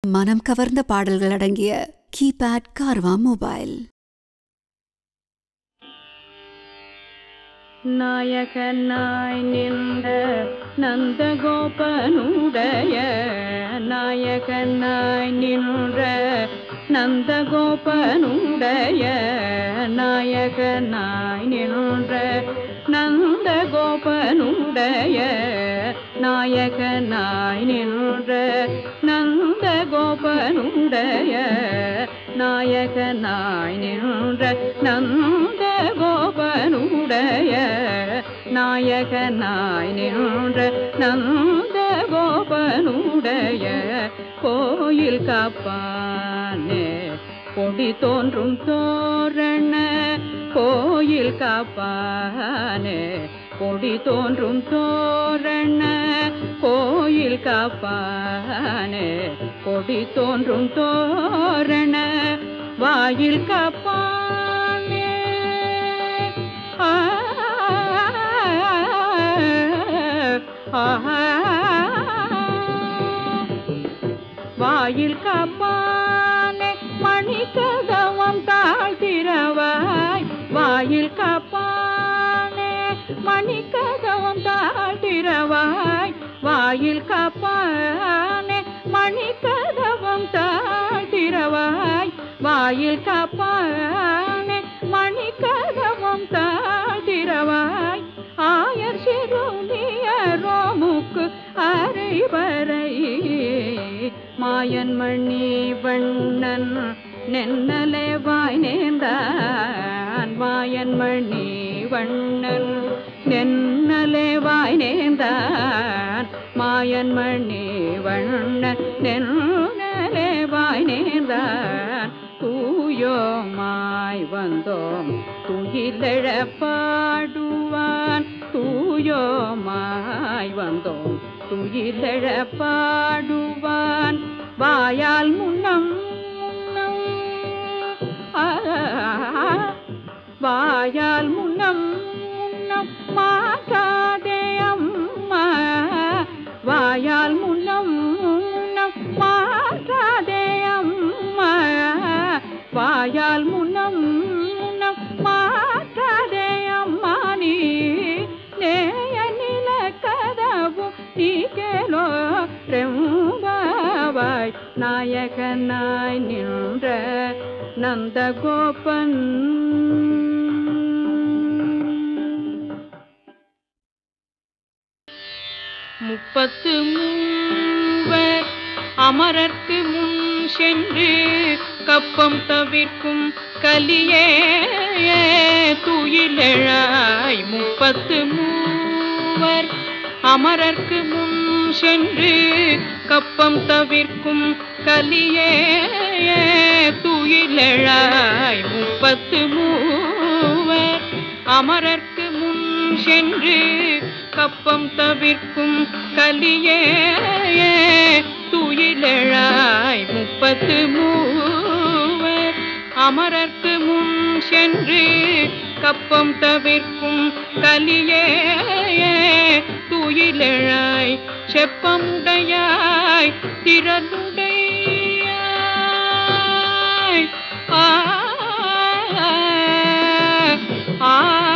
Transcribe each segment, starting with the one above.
மனம் கவர்ந்த பாடல்கள் அடங்கிய கீபேட் கார்வா மொபைல் நாயகனாய் நின்ற நந்தகோபனுடைய நாயகனாய் நின்ற நந்தகோபனுடைய நாயகனாய் நின்ற நந்தகோபனுடைய நாயகனாய் நின்ற நந்தகோபனுடைய நாயகனாய் நின்ற நந்தகோபனுடைய நாயகனாய் நின்ற நந்தகோபனுடைய கோயில் காப்பானே கொடி தோன்றும் தோரண கோயில் காப்பானே கொடி தோன்றும் தோரண கோயில் காப்பானே கொடி தோன்றும் தோரண வாயில் காப்பானே ஆ, ஆ, வாயில் காப்பானே மணி கதவம் தாழ்த்திரவாய் வாயில் காப்பானே மணி கதவம் தாழ்த்திரவாய் வாயில் காப்பானே மணி கதவம் தாழ்த்திரவாய் வாயில் காப்பானே மணி கதவம் தாழ்த்திரவாய் ஆயர் சிறுமியரோமுக்கு அரைவரை மாயன் மணி வண்ணன் நென்னலே வாய் நேர்ந்தான் மாயன் மணி வண்ணன் நென்னலே வாய் நேர்ந்தான் மாயன் மணி வண்ணன் நென்னலே வாய் நேர்ந்தான் தூயோமாய் வந்தோம் துயிலெழ பாடுவான் தூயோமாய் வந்தோம் துயிலெழ பாடுவான் வாயால் முன்னம் முன்னம் ஆ, வாயால் முன்னம் முன்னம் மாற்றாதே அம்மா வாயால் முன்னம் முன்னம் மாற்றாதே அம்மா வாயால் முன்னம் முன்னம் மாற்றாதே அம்மா நீ நேய நில கதவு நீ கேளோ ரெம்பாவாய் நாயகனாய் நின்ற நந்தகோபன் முப்பத்து மூவர் அமரர்க்கு முன் சென்று கப்பம் தவிர்க்கும் கலியே துயிலெழாய் முப்பத்து மூவர் அமரர்க்கு முன் சென்று கப்பம் தவிர்க்கும் கலியே துயிலெழாய் முப்பத்து மூவர் அமரர்க்கு முன் சென்று கப்பம் தவிர்க்கும் கலியே துயிலெழாய் முப்பத்து மூவர் அமரர்க்கு முன் சென்று கப்பம் தவிர்க்கும் கலியே துயிலெழாய் செப்பமுடையாய் திறனுடையாய் ஆ ஆ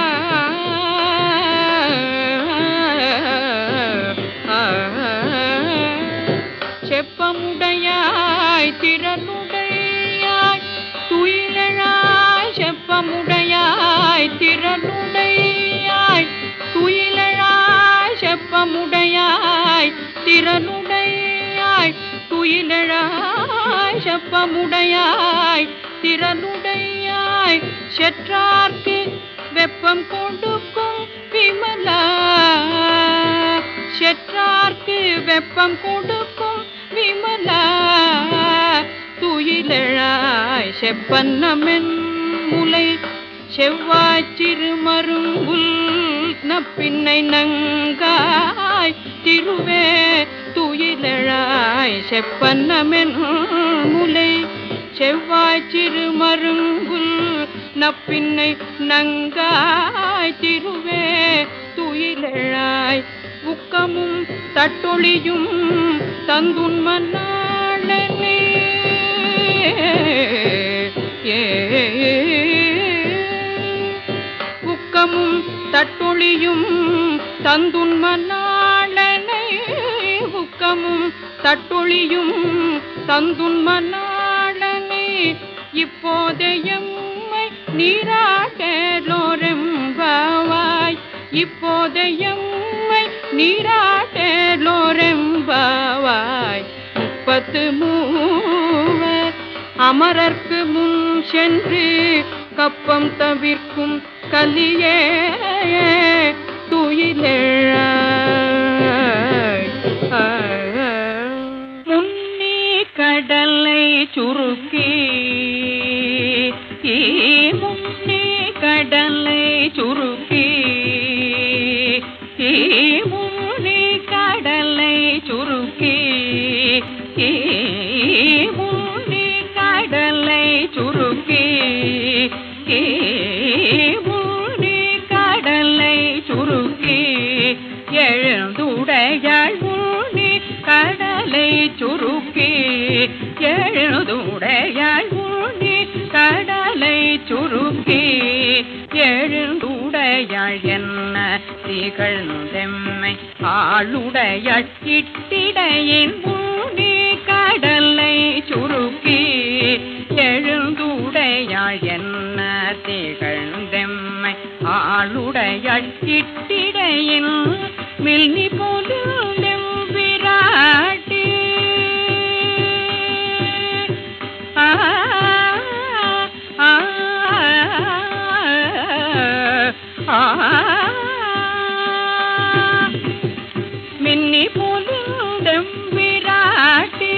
செப்பமுடையாய் திறனுடையாய் துயிலழாய் செப்பமுடையாய் திறனுடையாய் துயிலழாய் செப்பமுடையாய் திறனுடையாய் துயிலழாய் செப்பமுடையாய் திறனுடையாய் செற்றார்க்கு வெப்பம் கொடுக்கும் விமலா செற்றார்க்கு வெப்பம் கொடுக்கும் விமலா துயிலழாய் செப்பன்னமென் முலை செவ்வாய் சிறுமருங்குல் நப்பின்னை நங்காய் திருவே துயிலழாய் செப்பன்னமென் முலை செவ்வாய் சிறுமருங்குல் நப்பின்னை நங்காய் திருவே துயிலழாய் உக்கமும் தட்டொழியும் தந்துன்ம நாளனே தட்டொழியும் தந்துன்ம நாளனை உக்கமும் தட்டொழியும் தந்துன்ம நாளனை இப்போதையம்மை நீராட்டலோரெம்பாவாய் இப்போதையம்மை நீராட்டலோரெம்பாவாய் முப்பத்து மூவர் அமரர்க்கு முன் சென்று கப்பம் தவிர்க்கும் கலியே துயிலெழாய் முன்னி கடலை சுருக்கி முன்னி கடலை சுருக்கி முன்னி கடலை சுருக்கி முன்னி கடலை சுருக்கி முன்னி கடலை சுருக்கி எழுந்துடையாள் முன்னி கடலை சுருக்கி எழுந்துடையாள் முன்னி கடலை சுருக்கி எழுந்துடையாள் என்ன திகழ்ந்தெம்மை ஆளுடையாள் இட்டிடையின் முன்னி கடலை சுருக்கி எழுந்துடையாள் என்ன திகழ்ந்தெம்மை ஆளுடையாள் இட்டிடையின் மில்னி போலும் விராட்டி ஆ ஆ மின்னி போலும் விராட்டி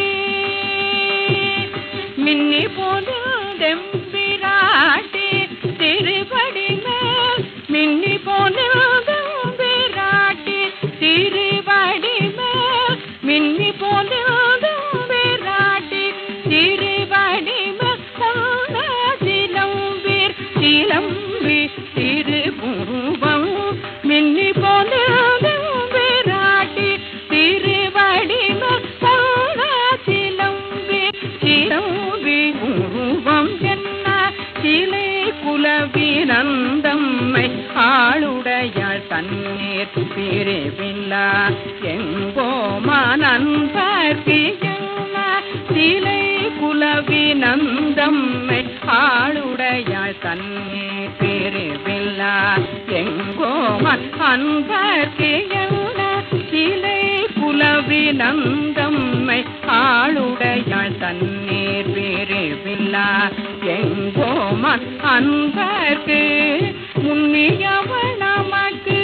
மின்னி போலும் விராட்டி திருபடி மேல் மின்னி போலும் விராட்டி திருபடி மேல் மின்னி போலும் விராட்டி திருபடி மேல் சிலம்பீர் சிலம்பி திருபுருவம் மின்னி போலும் விராட்டி திருவடி மேல் சிலம்பி சிலம்பி உருவம் என்ன சிலை குலவினந்தம்மை ஆளுடையாள் தண்ணீர் பிரிவில்லா எங்கோமா நண்பர்கியல்ல சிலை குலவினந்தம்மை ஆளுடையாள் தண்ணீர் பிரிவில்லா எங்கோமா அன்பர்கியல்ல சிலை குலவினந்தம்மை ஆளுடையாள் தண்ணீர் பிரிவில்லா எங்கோமன் அன்பர்க்கு முன்னியவள் நமக்கு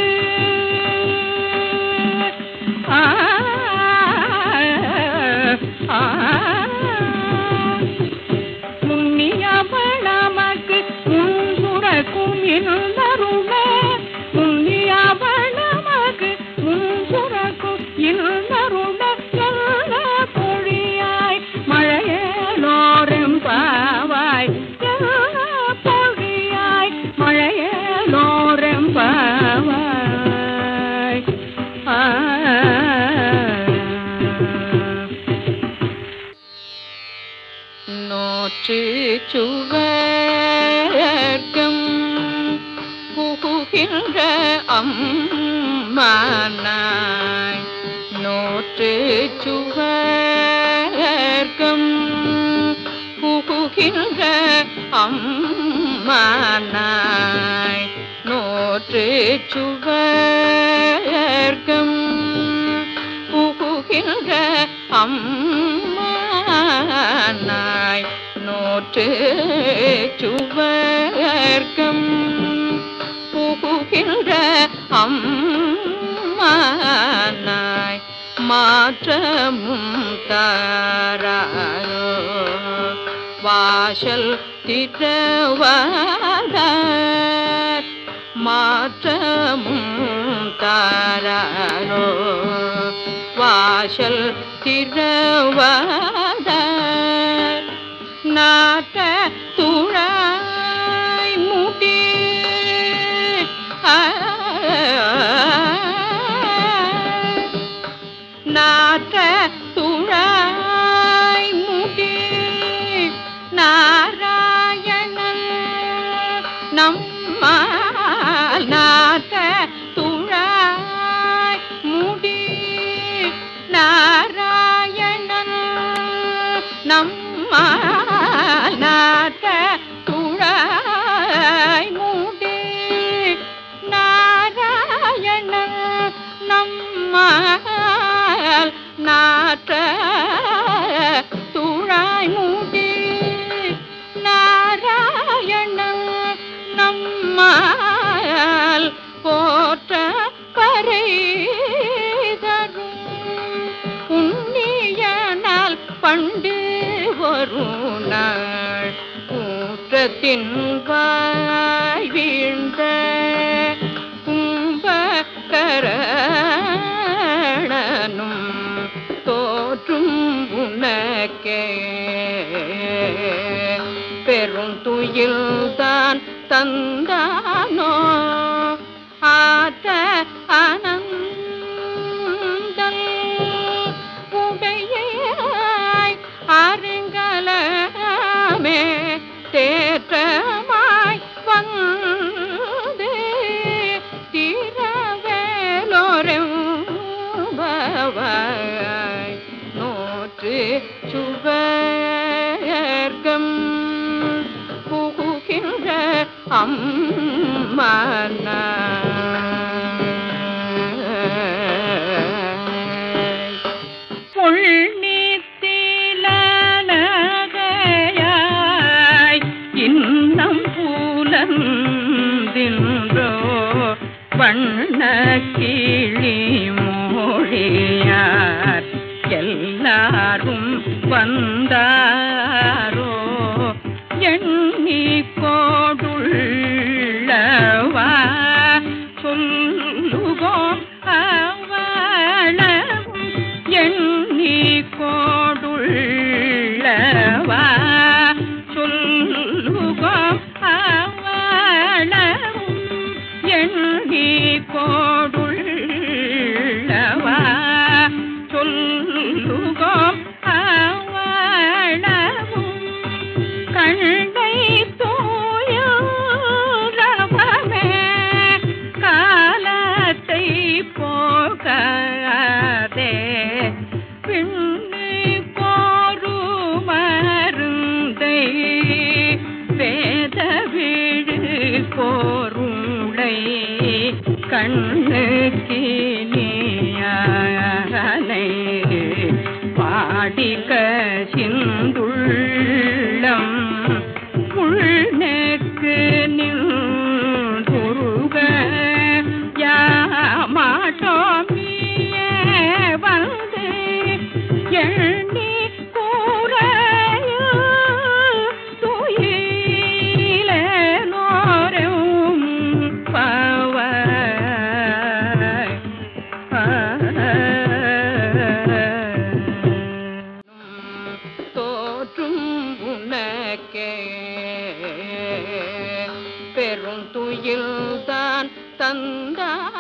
ஆ ஆ முன்னியவள் நமக்கு முன்சுரக்கும் இன்னருமே முன்னியவள் நமக்கு முன்சுரக்கும் இன்னருமே என்ன பொழியாய் மழையலோரும் பாவாய் என்ன பொழியாய் மழையலோரும் பாவாய் ஆ நோற்று சுவர்க்கம் புகுகின்ற அம்மானாய் நோற்று சுவர்க்கம் புகுகின்ற அம்மானாய் நோற்று சுவர்க்கம் புகுகின்ற அம்மானாய் நோற்று சுவர்க்கம் புகுகின்ற அம்மானாய் மாற்றமும் தாராரோ வாசல் திறவாதார் மாற்றமும் தாராரோ வாசல் திறவாதார் நாட்ட துழாய் முடி நாட்ட துழாய் முடி நாராயணன் நம்மால் நாட்ட து நம்மால் நாட்ட துழாய் மூடி நாராயண நம்மால் நாட்ட துழாய் மூடி நாராயண நம்மால் போற்ற பறை தரும் புண்ணியனால் பண்டு வரும் நாள் கூற்றத்தின் வாய் வீழ்ந்த கும்பகரணனும் தோற்றும் உனக்கே பெரும் துயில்தான் தந்தானோ ஆற்ற அனந்தல் உடையாய் அருங்கலமே தேற்றமாய் வந்து திரவேலோரெம்பவாய் நோற்று சுவர்க்கம் புகுகின்ற அம்மன புள்ளித்திலனகையாய் இன்னம் புலந்தின்றோ வண்ண கிளி மொழியார் எல்லாரும் வந்தாரோ எண்ணி கோடுள்ளவா சொல்லுவோம் அவளவும் எண்ணி கோடுள்ளவா சொல்லுவோம் அவளவும் எண்ணி கோடுள்ளவா சொல்லுவோம் அவளவும் கண்ணை தூயமே காலத்தை போகாதே பின்னி கோரு மருந்தை வேத விழு கோருளை கண்ணுக்கு நீயானை பாடிக்க சிந்துள்ளம் உள்நெக்கு நின்றுருக யாமாட்டோமிய வந்து எண்ணி கூறையோ துயிலோரும் பவாய் தோற்றும் உனக்கே பெரும் துயில்தான் தந்தானோ